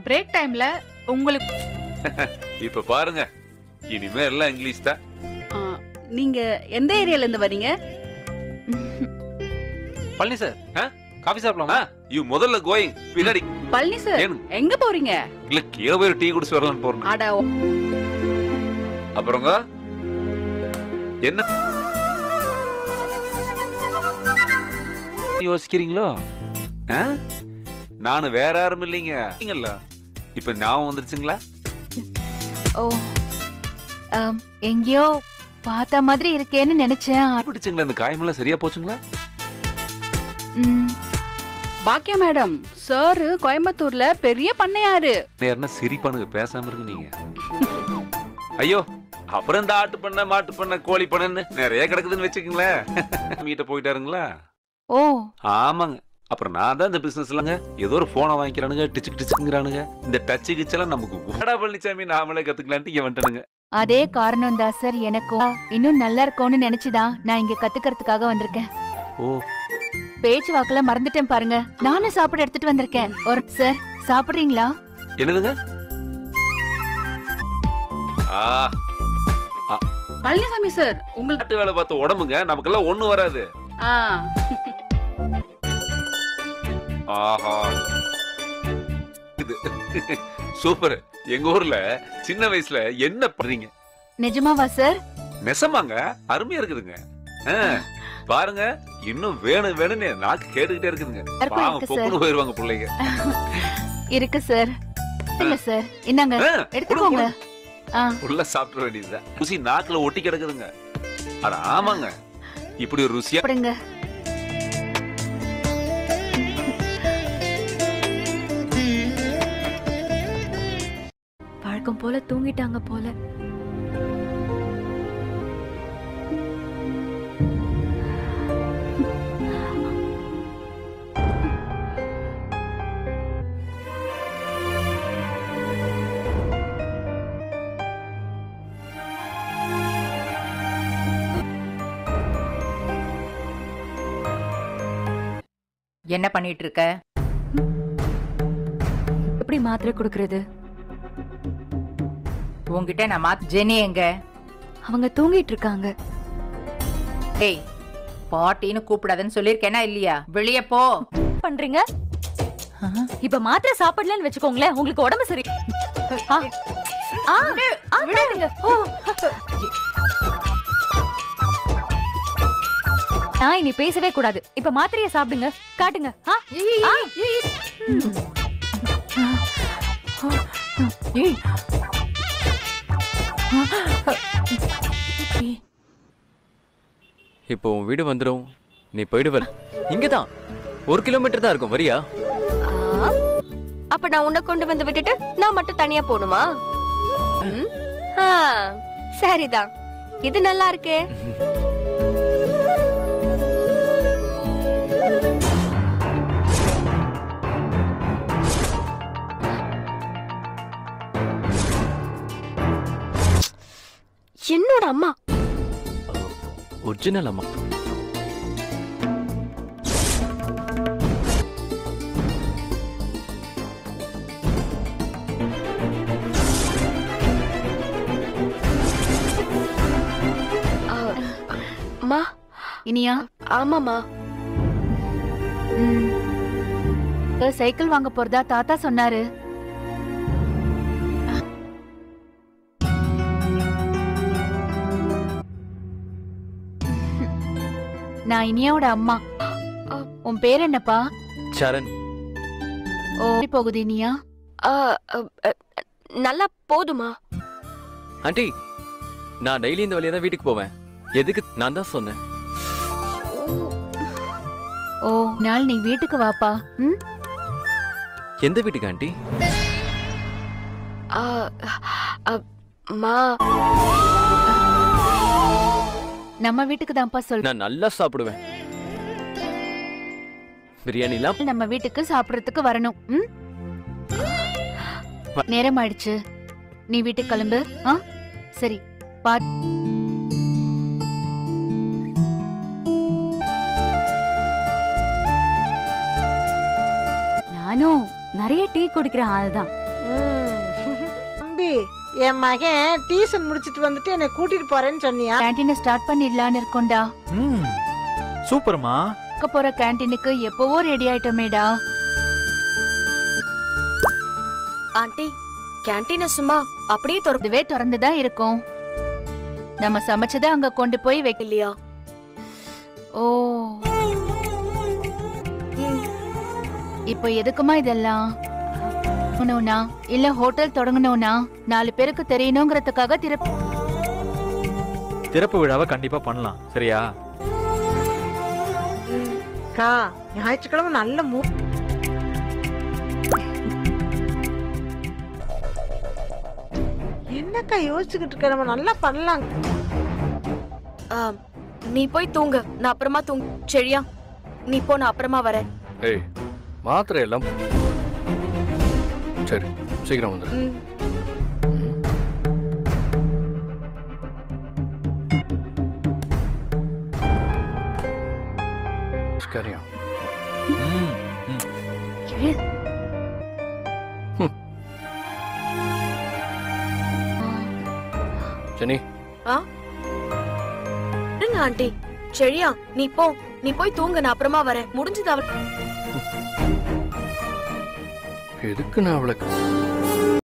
Break டைம்ல உங்களுக்கு இப்ப பாருங்க இனிமே எல்லாம் இங்கிலீஷ் தான் ஆ, நீங்க எந்த ஏரியால இருந்து வரீங்க பழனி சார் ஆ? காஃபி சாப்பிடலாமா யூ முதல்ல கோயிங் பின்னாடி பழனி சார் ஏனுங்க? எங்க போறீங்க இல்ல கீழே போய் ஒரு டீ குடிச்சு வரலாம்னு போறேன் அட அப்புறங்க என்ன யோசிக்கிறீங்களோ ஆ? நானு வேற யாரும் இல்லைங்க இல்லைங்கல்ல இப்ப ஞாபகம் வந்துருச்சுங்களா ஓ ஆம், எங்கேயோ பார்த்த மாதிரி இருக்கேன்னு நினைச்சேன் பிடிச்சுங்களா இந்த காயமெல்லாம் சரியா போச்சுங்களா ம், பாக்கியா மேடம் சார் கோயம்புத்தூர்ல பெரிய பண்ணையாரு நேர்னா சிரிப்பானுங்க பேசாம இருக்கு நீங்க ஐயோ அப்புறம் இந்த ஆட்டு பண்ண மாட்டு பண்ண கோழி பண்ணன்னு நிறைய கிடக்குதுன்னு வச்சுக்கங்களேன் மீட்ட போயிட்டாருங்களா ஓ ஆமாங்க அப்புறம் நான் தான் இந்த பிசினஸ்லங்க ஏதோ ஒரு போனை வாங்கிக்கிறானுங்க டிச்சுக்கு டிச்சுக்குங்கிறானுங்க இந்த டச்சு கிச்செல்லாம் நமக்கு வாடா பழனிசாமி நாமளே கத்துக்கலான்ட்டு இங்க வந்துட்டனுங்க அதே காரணம் தான் சார் எனக்கும் இன்னும் நல்லா இருக்கும்னு நினைச்சுதான் நான் இங்க கத்துக்கிறதுக்காக வந்திருக்கேன் ஓ பேச்சு வாக்குல மறந்துட்டேன் பாருங்க நானும் சாப்பிட எடுத்துட்டு வந்திருக்கேன் ஒரு சார் சாப்பிடுறீங்களா என்னதுங்க ஆ பழனிசாமி சார் உங்களுக்கு நாட்டு வேலை பார்த்த உடம்புங்க நமக்கெல்லாம் ஒண்ணு வராது ஆ, ஆஹா இது சூப்பர் எங்க ஊர்ல சின்ன வயசுல என்ன பண்றீங்க நிஜமாவா சார் நெசமாங்க அருமையா இருக்குதுங்க ஆ, பாருங்க இன்னும் வேணும் வேணும்னு நாக்கு கேட்டுக்கிட்டே இருக்குதுங்க இருக்கும் பாவம் இருக்கு சார் பொக்குன்னு போயிருவாங்க பிள்ளைங்க இருக்கு சார் இல்ல சார் என்னங்க ஆ, எடுத்துக்கோங்க ஆ உள்ள சாப்பிட வேண்டியதுதான் ருசி நாக்குல ஒட்டி கிடக்குதுங்க அட ஆமாங்க இப்படி ஒரு ருசியா சாப்பிடுங்க வழக்கம் போல தூங்கிட்டாங்க போல என்ன பண்ணிட்டு இருக்க எப்படி மாத்திரை கொடுக்கறது உன்கிட்ட நான் மாத் ஜெனி எங்க அவங்க தூங்கிட்டு இருக்காங்க டேய் பாட்டின்னு கூப்பிடாதன்னு சொல்லிருக்கேனா இல்லையா வெளிய போ பண்றீங்க இப்ப மாத்திரை சாப்பிடலன்னு வச்சுக்கோங்களேன் உங்களுக்கு உடம்பு சரி ஆ. ஆ, ஆ, காட்டுங்க. ஓ. நான் இனி பேசவே கூடாது இப்ப மாத்திரைய சாப்பிடுங்க காட்டுங்க ஆ? ஆ. ஏய். இப்போ உன் வீடு வந்துடும் நீ போயிடுவ இங்கதான் ஒரு கிலோமீட்டர் தான் இருக்கும் வரியா ஆ? அப்ப நான் உன்னை கொண்டு வந்து விட்டுட்டு நான் மட்டும் தனியா போகணுமா ம்? ஆ, சரிதான் இது நல்லா இருக்கே என்னோட அம்மா ஒரிஜினல் அம்மா ஆ, அம்மா இனியா ஆமாமா ம். இப்ப சைக்கிள் வாங்க போறதா தாத்தா சொன்னாரு நான் இனியாவோட அம்மா உன் பேர் என்னப்பா சரண் ஓ எப்படி போகுது இனியா ஆ, அ, அ, நல்லா போதுமா ஆண்டி நான் டெய்லி இந்த வழியா தான் வீட்டுக்கு போவேன் எதுக்கு நான் தான் சொன்னேன் ஓ நாள் நீ வீட்டுக்கு வாப்பா ம் எந்த வீட்டுக்கு ஆண்டி ஆ, அ, அம்மா நம்ம வீட்டுக்கு தான்ப்பா சொல் நான் நல்லா சாப்பிடுவேன் பிரியாணிலாம் நம்ம வீட்டுக்கு சாப்பிடறதுக்கு வரணும் ம் நேரம் ஆயிடுச்சு நீ வீட்டுக்கு கிளம்பு ஆ சரி பா நானும் நிறைய டீ குடிக்கிற ஆள் தான் தம்பி என் மகன் டியூஷன் முடிச்சிட்டு வந்துட்டு என்னை கூட்டிட்டு போறேன்னு சொன்னியா கேண்டீனை ஸ்டார்ட் பண்ணிடலான்னு இருக்கோம்டா ம் சூப்பர்மா இருக்க போற கேண்டீனுக்கு எப்பவோ ரெடி ஆயிட்டோமேடா ஆண்டி கேண்டீனை சும்மா அப்படியே திறந்து இதுவே திறந்துதான் இருக்கும் நம்ம சமைச்சதை அங்க கொண்டு போய் வைக்க இல்லையா ஓ இப்போ எதுக்குமா இதெல்லாம் தொடங்கணும்னா இல்ல ஹோட்டல் தொடங்கணும்னா நாலு பேருக்கு தெரியணுங்கிறதுக்காக திறப்பு திறப்பு விழாவை கண்டிப்பா பண்ணலாம் சரியா அக்கா ஞாயிற்றுக்கிழமை நல்ல மூ என்னக்கா யோசிச்சுக்கிட்டு இருக்க நம்ம நல்லா பண்ணலாம் ஆம், நீ போய் தூங்கு நான் அப்புறமா தூங்கு சரியா நீ போ நான் அப்புறமா வரேன் ஏய் மாத்திரை எல்லாம் சரி சீக்கிரம் வந்துடு ம். சரியா ம், ம். ஜெனி இருங்க ஆண்டி சரியா நீ போ நீ போய் தூங்கு நான் அப்புறமா வரேன் முடிஞ்சது அவள் எதுக்கு நான் அவளுக்கு